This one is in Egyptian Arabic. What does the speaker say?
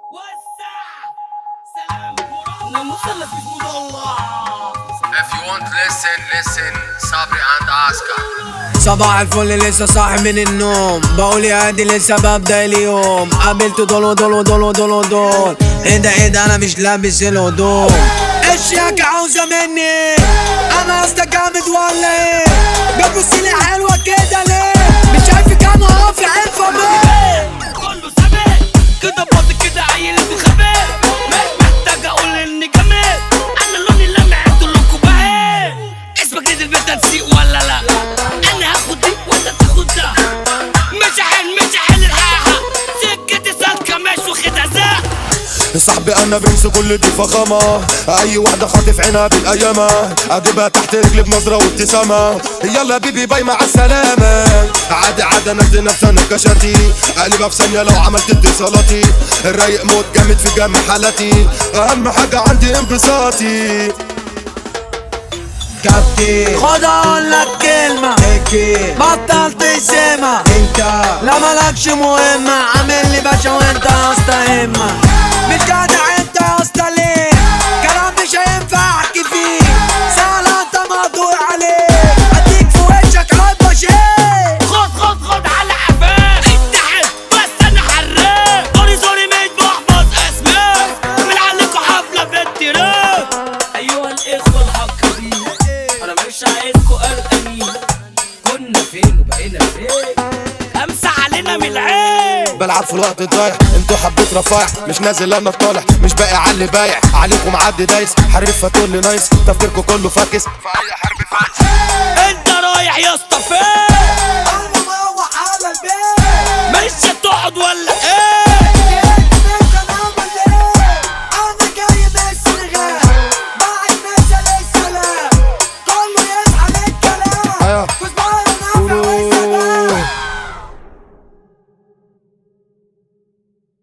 وسع سلام ورحمة مثلث باسمه الله If you want to listen, listen صبري and Oscar صباح الفل لسه صاحي من النوم بقول يا هادي لسه ببدأ اليوم قابلت دول دول دول دول دول ايه ده ايه ده انا مش لابس الهدوم ايش ياك عاوزة مني انا قصدك جامد ولا ايه بتبصيلي حلوة كده ليه مش شايفك انا اهو في عرفة بيه كله سابق كده باظي كده عيل بخباء مش محتاج اقول اني جميل انا لوني لمع انتوا لكم بهاء اسمك نزل بنت تنسيق ولا لا انا هاخد دي وانت تاخد ده مش حل مش حل الحاحة سكتي سالكة مش واخدها زق صاحبي انا بنس كل دي فخامة اي واحدة خاطف عينها بالايامة اجيبها تحت رجلي بنظرة وابتسامة يلا بيبي باي مع السلامة عادي عادي انا ادي نفسي انا كشتي قلبها في ثانية لو عملت اتصالاتي الرايق موت جامد في جميع حالاتي اهم حاجة عندي انبساطي كابتن خد اقول لك كلمة بطل تسمع انت لا مالكش مهمة عامل لي باشا وانت يا اسطى همة مش جدع انت يا اسطى ليه كلام مش هينفع احكي فيه سهل انت مقدور عليه اديك في وشك حبة شيء خد خد خد على قفاك اتحد بس انا حراق سوري سوري مش بحفظ اسماء من عليكوا حفله في التراك ايها الاخوه الحقيقيين انا مش عايزكوا قلقانين كنا فين وبقينا فين امسح علينا من العين بلعب في الوقت الضايع انتوا حبيت رفايع مش نازل انا طالع مش باقي على اللي بايع عليكم عدي دايس حريف فتقول لي نايس تفكيركم كله فاكس في اي حرب فايز انت رايح يا اسطى فين